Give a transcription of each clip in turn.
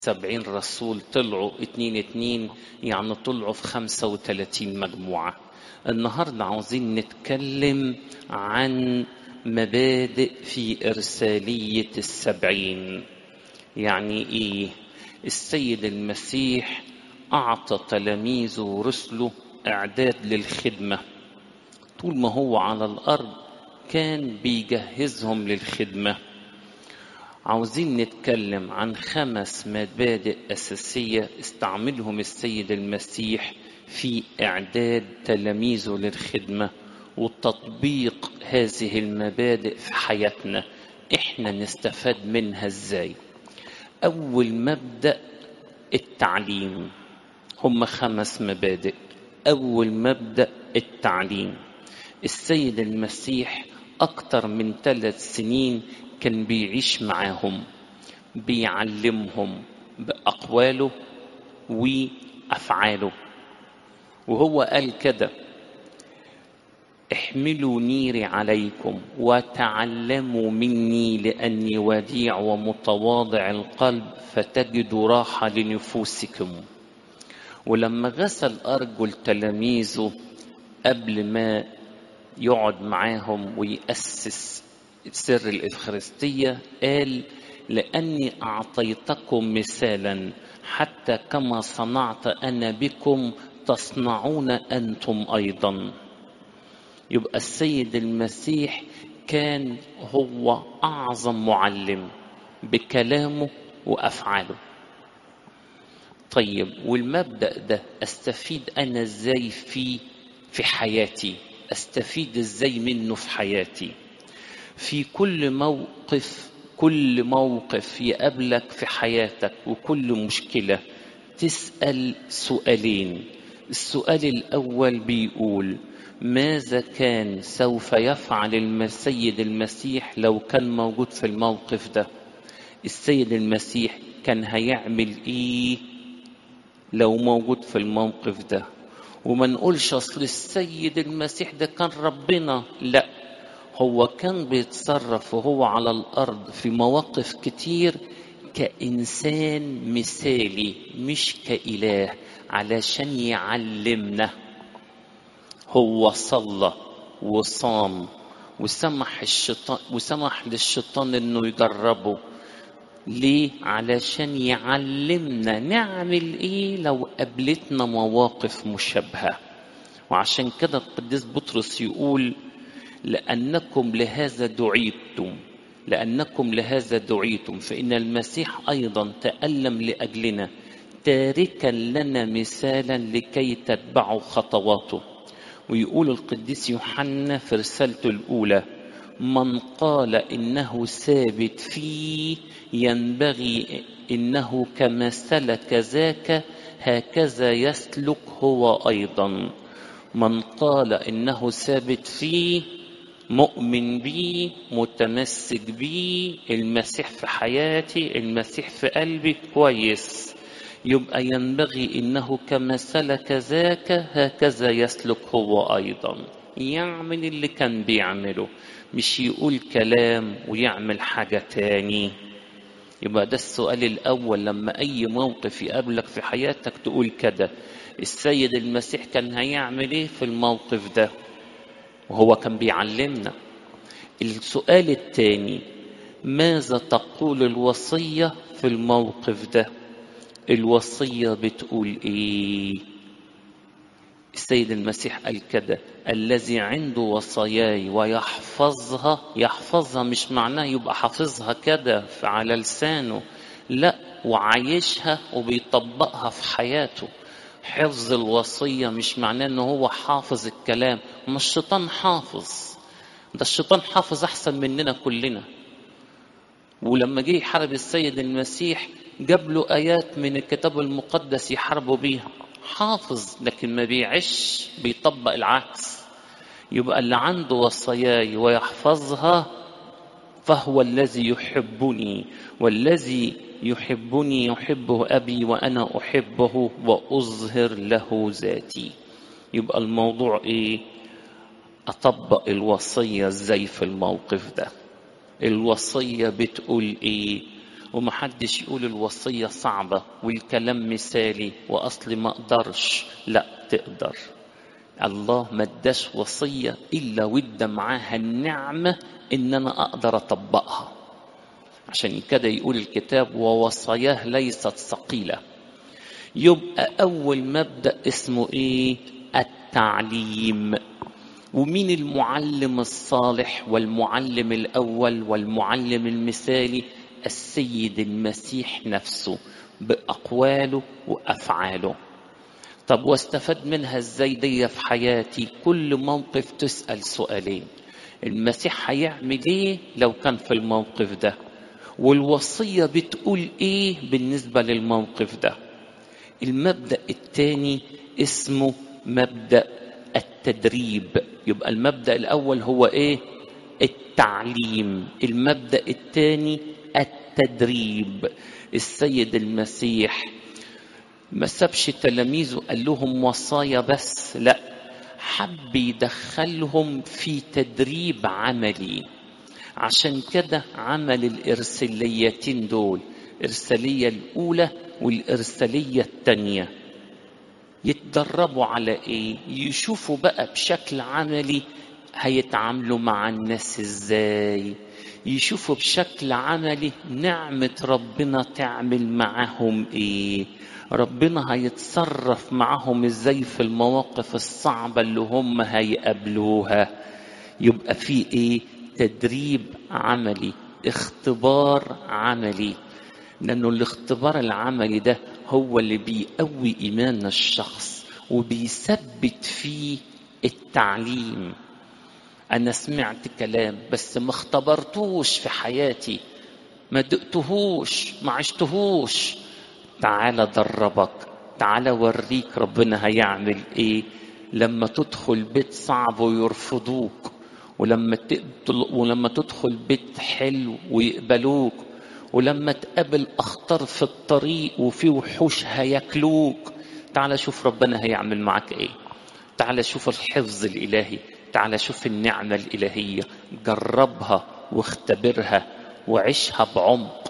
سبعين رسول طلعوا اتنين اتنين يعني طلعوا في خمسة وتلاتين مجموعة النهاردة عاوزين نتكلم عن مبادئ في إرسالية السبعين يعني إيه السيد المسيح أعطى تلاميذه ورسله إعداد للخدمة طول ما هو على الأرض كان بيجهزهم للخدمة عاوزين نتكلم عن خمس مبادئ أساسية استعملهم السيد المسيح في إعداد تلاميذه للخدمة وتطبيق هذه المبادئ في حياتنا إحنا نستفاد منها إزاي أول مبدأ التعليم هم خمس مبادئ أول مبدأ التعليم السيد المسيح أكتر من ثلاث سنين كان بيعيش معاهم بيعلمهم بأقواله وأفعاله وهو قال كده احملوا نيري عليكم وتعلموا مني لأني وديع ومتواضع القلب فتجدوا راحة لنفوسكم ولما غسل أرجل تلاميذه قبل ما يقعد معاهم ويأسس سر الإفخارستية قال لأني أعطيتكم مثالا حتى كما صنعت أنا بكم تصنعون أنتم أيضا يبقى السيد المسيح كان هو أعظم معلم بكلامه وأفعاله طيب والمبدأ ده أستفيد أنا إزاي فيه في حياتي أستفيد إزاي منه في حياتي في كل موقف كل موقف يقابلك في حياتك وكل مشكلة تسأل سؤالين السؤال الأول بيقول ماذا كان سوف يفعل السيد المسيح لو كان موجود في الموقف ده السيد المسيح كان هيعمل ايه لو موجود في الموقف ده وما نقولش اصل السيد المسيح ده كان ربنا لا هو كان بيتصرف وهو على الارض في مواقف كتير كانسان مثالي مش كاله علشان يعلمنا هو صلى وصام وسمح الشيطان وسمح للشيطان انه يجربه ليه علشان يعلمنا نعمل ايه لو قابلتنا مواقف مشابهه وعشان كده القديس بطرس يقول لانكم لهذا دعيتم لانكم لهذا دعيتم فان المسيح ايضا تالم لاجلنا تاركا لنا مثالا لكي تتبعوا خطواته ويقول القديس يوحنا في رسالته الأولى من قال إنه ثابت فيه ينبغي إنه كما سلك ذاك هكذا يسلك هو أيضا من قال إنه ثابت فيه مؤمن بي متمسك بي المسيح في حياتي المسيح في قلبي كويس يبقى ينبغي انه كما سلك ذاك هكذا يسلك هو ايضا يعمل اللي كان بيعمله مش يقول كلام ويعمل حاجه تاني يبقى ده السؤال الاول لما اي موقف يقابلك في حياتك تقول كده السيد المسيح كان هيعمل ايه في الموقف ده وهو كان بيعلمنا السؤال الثاني ماذا تقول الوصيه في الموقف ده الوصية بتقول إيه؟ السيد المسيح قال كده الذي عنده وصاياي ويحفظها يحفظها مش معناه يبقى حافظها كده على لسانه لا وعايشها وبيطبقها في حياته حفظ الوصية مش معناه ان هو حافظ الكلام ما الشيطان حافظ ده الشيطان حافظ احسن مننا كلنا ولما جه يحارب السيد المسيح جاب له آيات من الكتاب المقدس يحاربوا بيها حافظ لكن ما بيعش بيطبق العكس يبقى اللي عنده وصاياي ويحفظها فهو الذي يحبني والذي يحبني يحبه أبي وأنا أحبه وأظهر له ذاتي يبقى الموضوع إيه أطبق الوصية إزاي في الموقف ده الوصية بتقول إيه ومحدش يقول الوصية صعبة والكلام مثالي وأصلي ما أقدرش لا تقدر الله ما اداش وصية إلا وادى معاها النعمة إن أنا أقدر أطبقها عشان كده يقول الكتاب ووصاياه ليست ثقيلة يبقى أول مبدأ اسمه إيه التعليم ومين المعلم الصالح والمعلم الأول والمعلم المثالي السيد المسيح نفسه بأقواله وأفعاله طب واستفاد منها ازاي دي في حياتي كل موقف تسأل سؤالين المسيح هيعمل ايه لو كان في الموقف ده والوصية بتقول ايه بالنسبة للموقف ده المبدأ الثاني اسمه مبدأ التدريب يبقى المبدأ الأول هو ايه التعليم المبدأ الثاني التدريب السيد المسيح ما سابش تلاميذه قال لهم وصايا بس لا حب يدخلهم في تدريب عملي عشان كده عمل الإرساليتين دول الإرسالية الأولى والإرسالية الثانية يتدربوا على إيه يشوفوا بقى بشكل عملي هيتعاملوا مع الناس إزاي يشوفوا بشكل عملي نعمة ربنا تعمل معاهم إيه ربنا هيتصرف معاهم ازاي في المواقف الصعبة اللي هم هيقابلوها يبقى في ايه تدريب عملي اختبار عملي لانه الاختبار العملي ده هو اللي بيقوي ايمان الشخص وبيثبت فيه التعليم انا سمعت كلام بس ما اختبرتوش في حياتي ما دقتهوش ما عشتهوش تعالى دربك تعالى وريك ربنا هيعمل ايه لما تدخل بيت صعب ويرفضوك ولما ولما تدخل بيت حلو ويقبلوك ولما تقابل اخطار في الطريق وفي وحوش هياكلوك تعالى شوف ربنا هيعمل معاك ايه تعالى شوف الحفظ الالهي تعالى شوف النعمه الالهيه جربها واختبرها وعيشها بعمق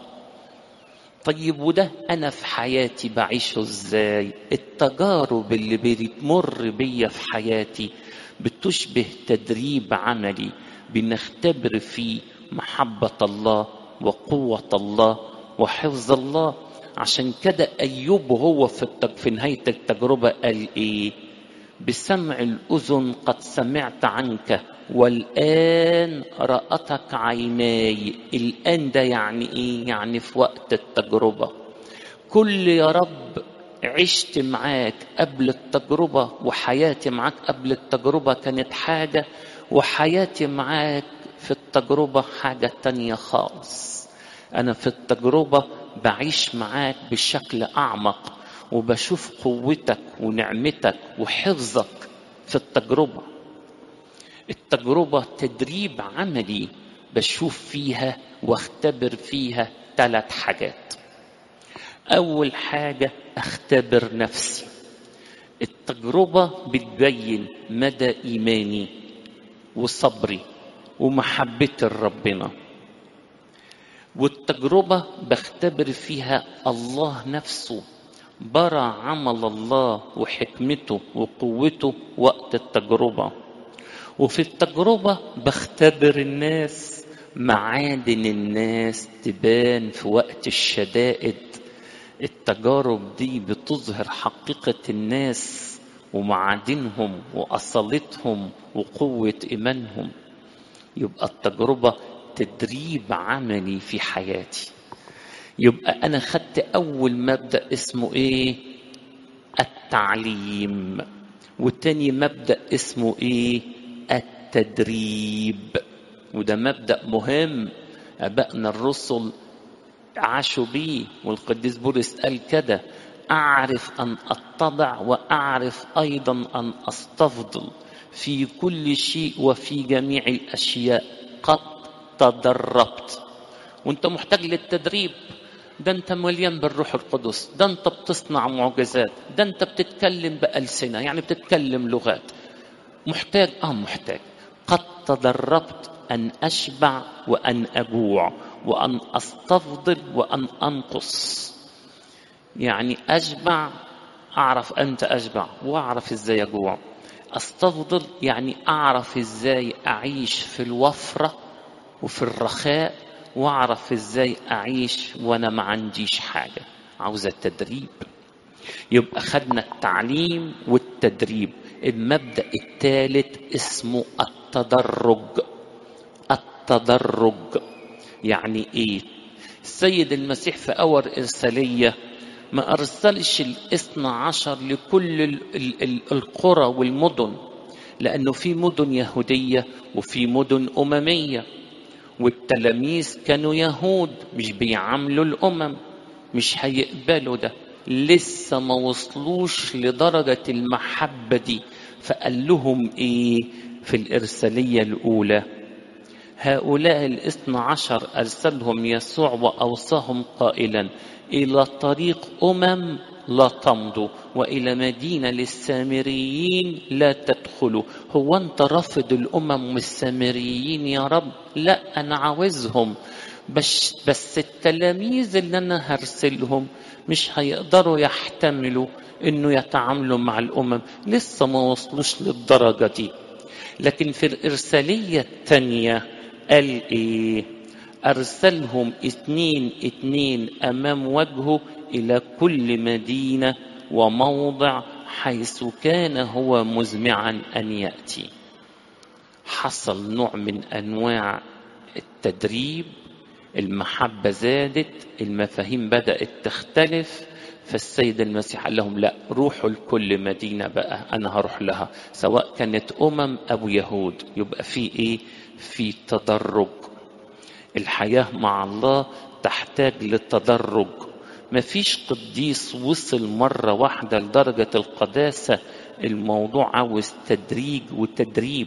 طيب وده انا في حياتي بعيشه ازاي التجارب اللي بتمر بيا في حياتي بتشبه تدريب عملي بنختبر فيه محبة الله وقوة الله وحفظ الله عشان كده أيوب هو في, التج... في نهاية التجربة قال إيه بسمع الأذن قد سمعت عنك والآن رأتك عيناي الآن ده يعني إيه يعني في وقت التجربة كل يا رب عشت معاك قبل التجربة وحياتي معاك قبل التجربة كانت حاجة وحياتي معاك في التجربة حاجة تانية خالص أنا في التجربة بعيش معاك بشكل أعمق وبشوف قوتك ونعمتك وحفظك في التجربة التجربة تدريب عملي بشوف فيها واختبر فيها ثلاث حاجات أول حاجة أختبر نفسي التجربة بتبين مدى إيماني وصبري ومحبتي لربنا والتجربة بختبر فيها الله نفسه برى عمل الله وحكمته وقوته وقت التجربة وفي التجربة بختبر الناس معادن الناس تبان في وقت الشدائد التجارب دي بتظهر حقيقة الناس ومعادنهم وأصالتهم وقوة إيمانهم يبقى التجربة تدريب عملي في حياتي يبقى أنا خدت أول مبدأ اسمه إيه؟ التعليم والتاني مبدأ اسمه إيه؟ التدريب وده مبدأ مهم أبائنا الرسل عاشوا بيه والقديس بولس قال كده أعرف أن أتضع وأعرف أيضا أن أستفضل في كل شيء وفي جميع الأشياء قد تدربت وانت محتاج للتدريب ده انت مليان بالروح القدس ده انت بتصنع معجزات ده انت بتتكلم بألسنة يعني بتتكلم لغات محتاج اه محتاج قد تدربت أن أشبع وأن أجوع وأن أستفضل وأن أنقص يعني أشبع أعرف أنت أشبع وأعرف إزاي أجوع أستفضل يعني أعرف إزاي أعيش في الوفرة وفي الرخاء وأعرف إزاي أعيش وأنا ما عنديش حاجة عاوزة تدريب يبقى خدنا التعليم والتدريب المبدأ الثالث اسمه التدرج التدرج يعني ايه السيد المسيح في أول إرسالية ما أرسلش الاثنى عشر لكل ال ال ال القرى والمدن لأنه في مدن يهودية وفي مدن أممية والتلاميذ كانوا يهود مش بيعاملوا الأمم مش هيقبلوا ده لسه ما وصلوش لدرجة المحبة دي فقال لهم إيه في الإرسالية الأولى هؤلاء الاثنى عشر أرسلهم يسوع وأوصاهم قائلا إلى طريق أمم لا تمضوا وإلى مدينة للسامريين لا تدخلوا هو أنت رافض الأمم والسامريين يا رب لا أنا عاوزهم بس, بس التلاميذ اللي أنا هرسلهم مش هيقدروا يحتملوا انه يتعاملوا مع الامم لسه ما وصلوش للدرجه دي لكن في الارساليه الثانيه قال ايه ارسلهم اثنين اثنين امام وجهه الى كل مدينه وموضع حيث كان هو مزمعا ان ياتي حصل نوع من انواع التدريب المحبة زادت المفاهيم بدأت تختلف فالسيد المسيح قال لهم لا روحوا لكل مدينة بقى أنا هروح لها سواء كانت أمم أو يهود يبقى في إيه في تدرج الحياة مع الله تحتاج للتدرج مفيش قديس وصل مرة واحدة لدرجة القداسة الموضوع عاوز تدريج وتدريب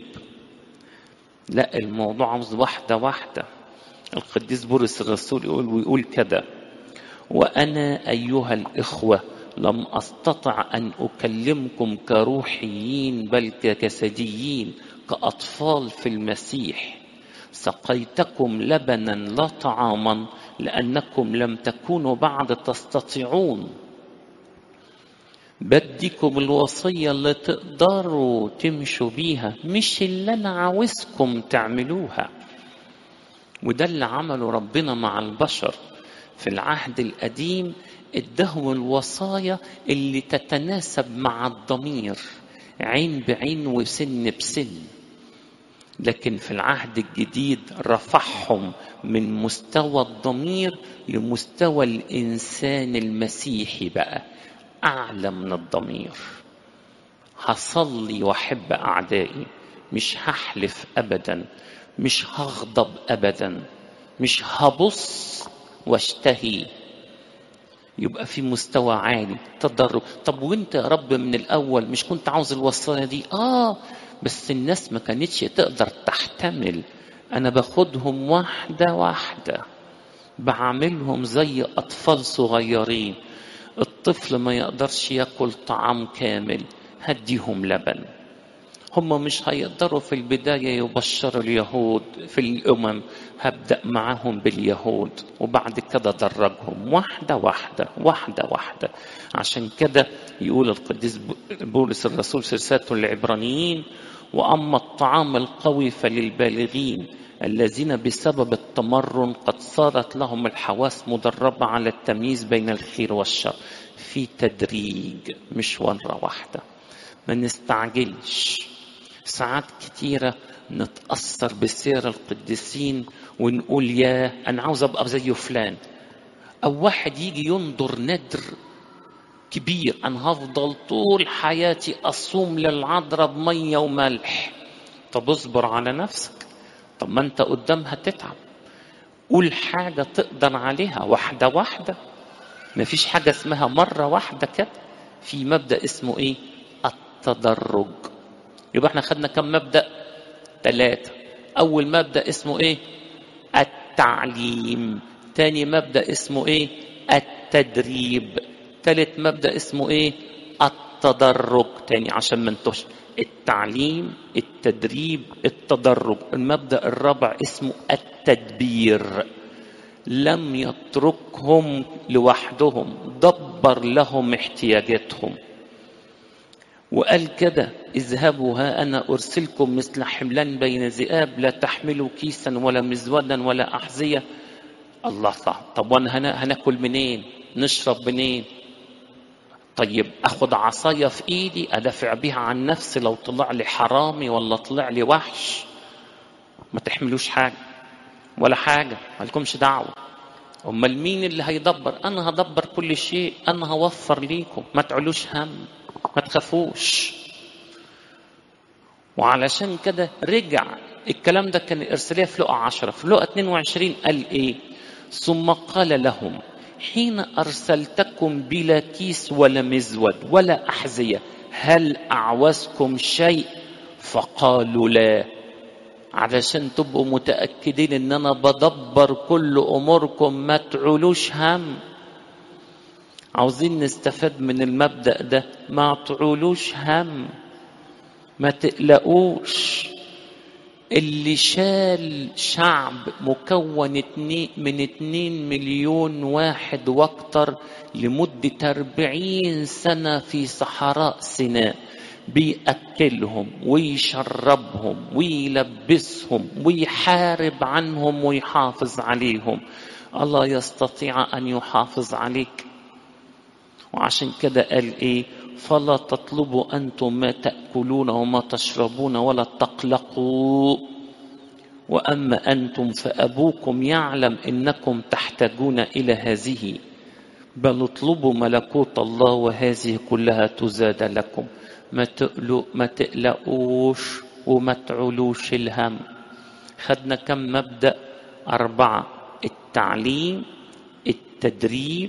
لا الموضوع عاوز واحدة واحدة القديس بولس الرسول يقول ويقول كده وانا ايها الاخوه لم استطع ان اكلمكم كروحيين بل كجسديين كاطفال في المسيح سقيتكم لبنا لا طعاما لانكم لم تكونوا بعد تستطيعون بديكم الوصيه اللي تقدروا تمشوا بيها مش اللي انا عاوزكم تعملوها وده اللي عمله ربنا مع البشر في العهد القديم ادهم الوصايا اللي تتناسب مع الضمير عين بعين وسن بسن لكن في العهد الجديد رفعهم من مستوى الضمير لمستوى الانسان المسيحي بقى اعلى من الضمير هصلي واحب اعدائي مش هحلف ابدا مش هغضب ابدا مش هبص واشتهي يبقى في مستوى عالي تدرج طب وانت يا رب من الاول مش كنت عاوز الوصايا دي اه بس الناس ما كانتش تقدر تحتمل انا باخدهم واحده واحده بعملهم زي اطفال صغيرين الطفل ما يقدرش ياكل طعام كامل هديهم لبن هم مش هيقدروا في البداية يبشروا اليهود في الأمم هبدأ معاهم باليهود وبعد كده درجهم واحدة واحدة واحدة واحدة عشان كده يقول القديس بولس الرسول في رسالته العبرانيين وأما الطعام القوي فللبالغين الذين بسبب التمرن قد صارت لهم الحواس مدربة على التمييز بين الخير والشر في تدريج مش مرة واحدة ما نستعجلش ساعات كتيرة نتأثر بسير القديسين ونقول يا أنا عاوز أبقى زي فلان أو واحد يجي ينظر ندر كبير أنا هفضل طول حياتي أصوم للعذراء بمية وملح طب اصبر على نفسك طب ما أنت قدامها تتعب قول حاجة تقدر عليها واحدة واحدة مفيش حاجة اسمها مرة واحدة كده في مبدأ اسمه إيه التدرج يبقى احنا خدنا كم مبدأ ثلاثة أول مبدأ اسمه إيه التعليم تاني مبدأ اسمه إيه التدريب تالت مبدأ اسمه إيه التدرج تاني عشان ما انتوش التعليم التدريب التدرج المبدأ الرابع اسمه التدبير لم يتركهم لوحدهم دبر لهم احتياجاتهم وقال كده اذهبوا ها أنا أرسلكم مثل حملان بين ذئاب لا تحملوا كيسا ولا مزودا ولا أحذية الله صح طب وانا هناكل منين نشرب منين طيب اخد عصاية في ايدي ادافع بيها عن نفسي لو طلع لي حرامي ولا طلع لي وحش ما تحملوش حاجة ولا حاجة مالكمش دعوة امال مين اللي هيدبر انا هدبر كل شيء انا هوفر ليكم ما تعلوش هم ما تخافوش وعلشان كده رجع الكلام ده كان الإرسالية في لقى عشرة في لقى 22 قال إيه ثم قال لهم حين أرسلتكم بلا كيس ولا مزود ولا أحذية هل أعوزكم شيء فقالوا لا علشان تبقوا متأكدين إن أنا بدبر كل أموركم ما تعولوش هم عاوزين نستفاد من المبدأ ده ما تعولوش هم ما تقلقوش اللي شال شعب مكون اتنين من اتنين مليون واحد واكتر لمدة أربعين سنة في صحراء سيناء بيأكلهم ويشربهم ويلبسهم ويحارب عنهم ويحافظ عليهم الله يستطيع أن يحافظ عليك وعشان كده قال ايه فلا تطلبوا انتم ما تاكلون وما تشربون ولا تقلقوا واما انتم فابوكم يعلم انكم تحتاجون الى هذه بل اطلبوا ملكوت الله وهذه كلها تزاد لكم ما تقلق ما تقلقوش وما تعلوش الهم خدنا كم مبدا اربعه التعليم التدريب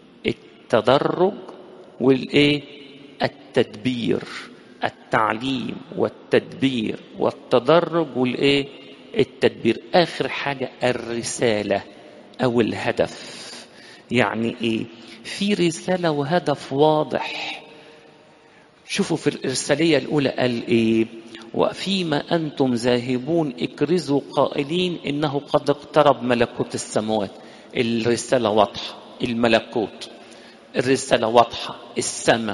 التدرج والايه التدبير التعليم والتدبير والتدرج والايه التدبير اخر حاجه الرساله او الهدف يعني ايه في رساله وهدف واضح شوفوا في الارساليه الاولى قال ايه وفيما انتم ذاهبون اكرزوا قائلين انه قد اقترب ملكوت السماوات الرساله واضحه الملكوت الرسالة واضحة السماء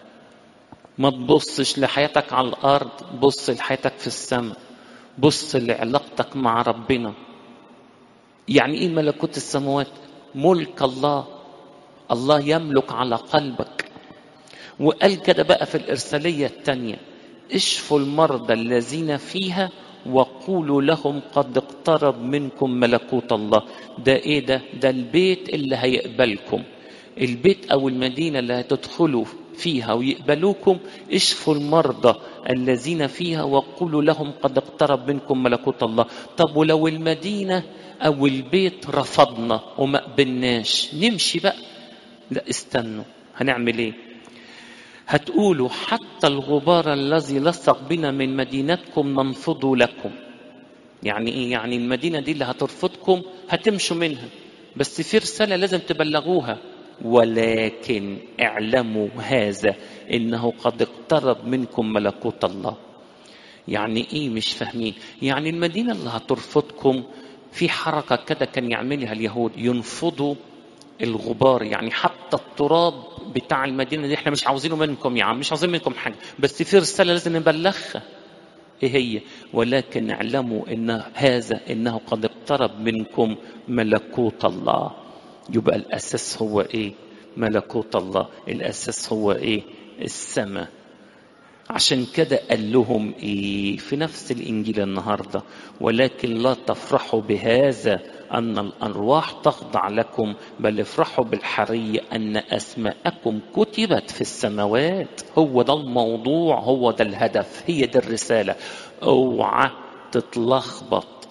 ما تبصش لحياتك على الأرض بص لحياتك في السماء بص لعلاقتك مع ربنا يعني إيه ملكوت السماوات ملك الله الله يملك على قلبك وقال كده بقى في الإرسالية الثانية اشفوا المرضى الذين فيها وقولوا لهم قد اقترب منكم ملكوت الله ده ايه ده ده البيت اللي هيقبلكم البيت او المدينه اللي هتدخلوا فيها ويقبلوكم اشفوا المرضى الذين فيها وقولوا لهم قد اقترب منكم ملكوت الله طب ولو المدينه او البيت رفضنا وما قبلناش نمشي بقى لا استنوا هنعمل ايه هتقولوا حتى الغبار الذي لصق بنا من مدينتكم ننفض لكم يعني ايه يعني المدينه دي اللي هترفضكم هتمشوا منها بس في رساله لازم تبلغوها ولكن اعلموا هذا انه قد اقترب منكم ملكوت الله يعني ايه مش فاهمين يعني المدينه اللي هترفضكم في حركه كده كان يعملها اليهود ينفضوا الغبار يعني حتى التراب بتاع المدينه دي احنا مش عاوزينه منكم يا عم مش عاوزين منكم حاجه بس في رساله لازم نبلغها ايه هي ولكن اعلموا ان هذا انه قد اقترب منكم ملكوت الله يبقى الاساس هو ايه ملكوت الله الاساس هو ايه السماء عشان كده قال لهم ايه في نفس الانجيل النهارده ولكن لا تفرحوا بهذا ان الارواح تخضع لكم بل افرحوا بالحريه ان اسماءكم كتبت في السماوات هو ده الموضوع هو ده الهدف هي دي الرساله اوعى تتلخبط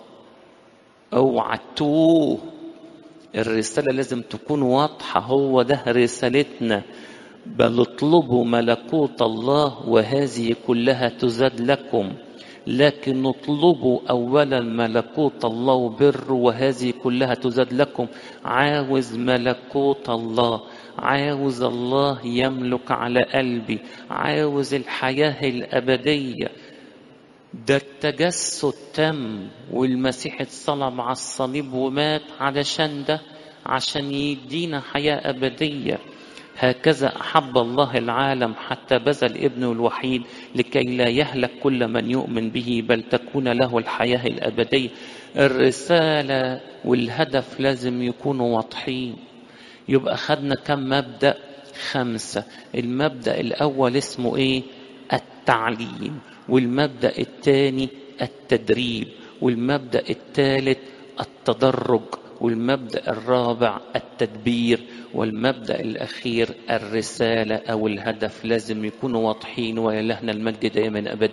اوعى توه الرساله لازم تكون واضحه هو ده رسالتنا بل اطلبوا ملكوت الله وهذه كلها تزاد لكم لكن اطلبوا اولا ملكوت الله وبر وهذه كلها تزاد لكم عاوز ملكوت الله عاوز الله يملك على قلبي عاوز الحياه الابديه ده التجسد تم والمسيح اتصلب على الصليب ومات علشان ده عشان يدينا حياة أبدية هكذا أحب الله العالم حتى بذل ابنه الوحيد لكي لا يهلك كل من يؤمن به بل تكون له الحياة الأبدية الرسالة والهدف لازم يكونوا واضحين يبقى خدنا كم مبدأ خمسة المبدأ الأول اسمه إيه التعليم والمبدأ الثاني التدريب والمبدأ الثالث التدرج والمبدأ الرابع التدبير والمبدأ الأخير الرسالة أو الهدف لازم يكونوا واضحين ولهنا المجد دائما أبدا